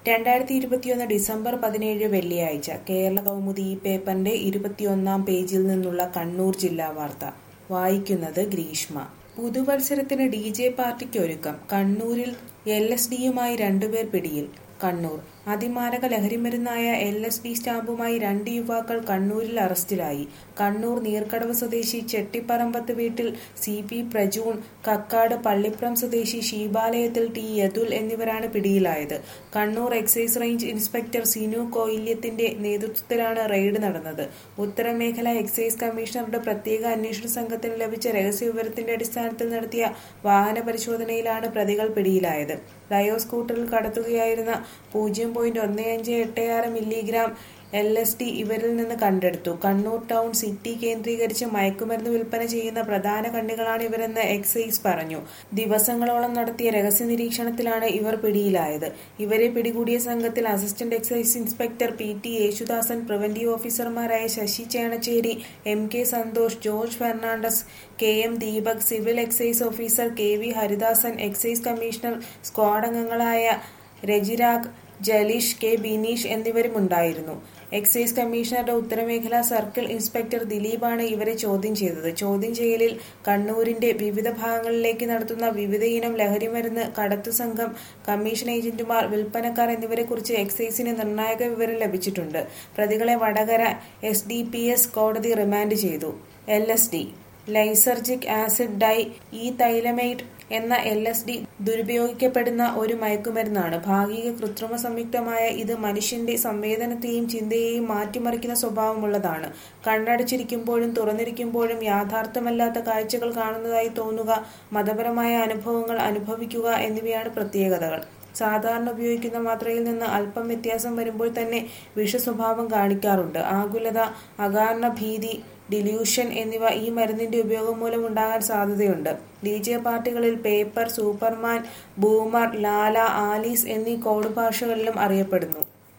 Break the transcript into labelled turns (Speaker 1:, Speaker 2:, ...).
Speaker 1: രണ്ടായിരത്തി ഇരുപത്തിയൊന്ന് ഡിസംബർ പതിനേഴ് വെള്ളിയാഴ്ച കേരള കൗമുദി ഈ പേപ്പറിന്റെ ഇരുപത്തിയൊന്നാം പേജിൽ നിന്നുള്ള കണ്ണൂർ ജില്ലാ വാർത്ത വായിക്കുന്നത് ഗ്രീഷ്മ പുതുവത്സരത്തിന് ഡി ജെ പാർട്ടിക്ക് ഒരുക്കം കണ്ണൂരിൽ എൽ എസ് ഡിയുമായി രണ്ടുപേർ പിടിയിൽ കണ്ണൂർ അതിമാരക ലഹരിമരുന്നായ എൽ എസ് ഡി സ്റ്റാമ്പുമായി രണ്ട് യുവാക്കൾ കണ്ണൂരിൽ അറസ്റ്റിലായി കണ്ണൂർ നീർക്കടവ് സ്വദേശി ചെട്ടിപ്പറമ്പത്ത് വീട്ടിൽ സി പി പ്രജൂൺ കക്കാട് പള്ളിപ്പുറം സ്വദേശി ശീബാലയത്തിൽ ടി യദുൽ എന്നിവരാണ് പിടിയിലായത് Kannur excise range inspector Sinu കോയില്യത്തിന്റെ നേതൃത്വത്തിലാണ് റെയ്ഡ് നടന്നത് ഉത്തരമേഖല എക്സൈസ് കമ്മീഷണറുടെ പ്രത്യേക അന്വേഷണ സംഘത്തിന് ലഭിച്ച രഹസ്യവിവരത്തിന്റെ അടിസ്ഥാനത്തിൽ നടത്തിയ വാഹന പരിശോധനയിലാണ് പ്രതികൾ പിടിയിലായത് ഡയോ സ്കൂട്ടറിൽ കടത്തുകയായിരുന്ന പൂജ്യം പോയിന്റ് ഒന്ന് അഞ്ച് എട്ട് ആറ് മില്ലിഗ്രാം എൽ എസ് ഡി ഇവരിൽ നിന്ന് കണ്ടെടുത്തു കണ്ണൂർ ടൗൺ സിറ്റി കേന്ദ്രീകരിച്ച് മയക്കുമരുന്ന് വിൽപ്പന ചെയ്യുന്ന പ്രധാന കണ്ണികളാണ് ഇവരെന്ന് എക്സൈസ് പറഞ്ഞു ദിവസങ്ങളോളം നടത്തിയ രഹസ്യ നിരീക്ഷണത്തിലാണ് ഇവർ പിടിയിലായത് ഇവരെ പിടികൂടിയ സംഘത്തിൽ assistant excise inspector P T Yesudasan preventive ഓഫീസർമാരായ Sasi Chenacheri M K Santhosh George Fernandes K M Deepak civil excise officer K V Haridasan excise commissioner squad അംഗങ്ങളായ രജിരാഗ് ജലീഷ് കെ ബിനീഷ് എന്നിവരുമുണ്ടായിരുന്നു എക്സൈസ് കമ്മീഷണറുടെ ഉത്തരമേഖലാ സർക്കിൾ ഇൻസ്പെക്ടർ ദിലീപാണ് ഇവരെ ചോദ്യം ചെയ്തത് ചോദ്യം ചെയ്യലിൽ കണ്ണൂരിന്റെ വിവിധ ഭാഗങ്ങളിലേക്ക് നടത്തുന്ന വിവിധയിനം ലഹരിമരുന്ന് കടത്തു സംഘം കമ്മീഷൻ ഏജന്റുമാർ വിൽപ്പനക്കാർ എന്നിവരെക്കുറിച്ച് എക്സൈസിന് നിർണായക വിവരം ലഭിച്ചിട്ടുണ്ട് പ്രതികളെ Vadakara S D P S കോടതി റിമാൻഡ് ചെയ്തു L S D lysergic acid diethylamide എന്ന എൽ എസ് ഡി ദുരുപയോഗിക്കപ്പെടുന്ന ഒരു മയക്കുമരുന്നാണ് ഭാഗിക കൃത്രിമ സംയുക്തമായ ഇത് മനുഷ്യന്റെ സംവേദനത്തെയും ചിന്തയെയും മാറ്റിമറിക്കുന്ന സ്വഭാവമുള്ളതാണ് കണ്ണടച്ചിരിക്കുമ്പോഴും തുറന്നിരിക്കുമ്പോഴും യാഥാർത്ഥ്യമല്ലാത്ത കാഴ്ചകൾ കാണുന്നതായി തോന്നുക മതപരമായ അനുഭവങ്ങൾ അനുഭവിക്കുക എന്നിവയാണ് പ്രത്യേകതകൾ സാധാരണ ഉപയോഗിക്കുന്ന മാത്രയിൽ നിന്ന് അല്പം വ്യത്യാസം വരുമ്പോൾ തന്നെ വിഷസ്വഭാവം കാണിക്കാറുണ്ട് ആകുലത അകാരണ ഭീതി ഡില്യൂഷൻ എന്നിവ ഈ മരുന്നിന്റെ ഉപയോഗം മൂലം ഉണ്ടാകാൻ സാധ്യതയുണ്ട് ഡി ജെ പാർട്ടികളിൽ പേപ്പർ സൂപ്പർമാൻ ബൂമർ ലാല ആലീസ് എന്നീ കോഡ് ഭാഷകളിലും അറിയപ്പെടുന്നു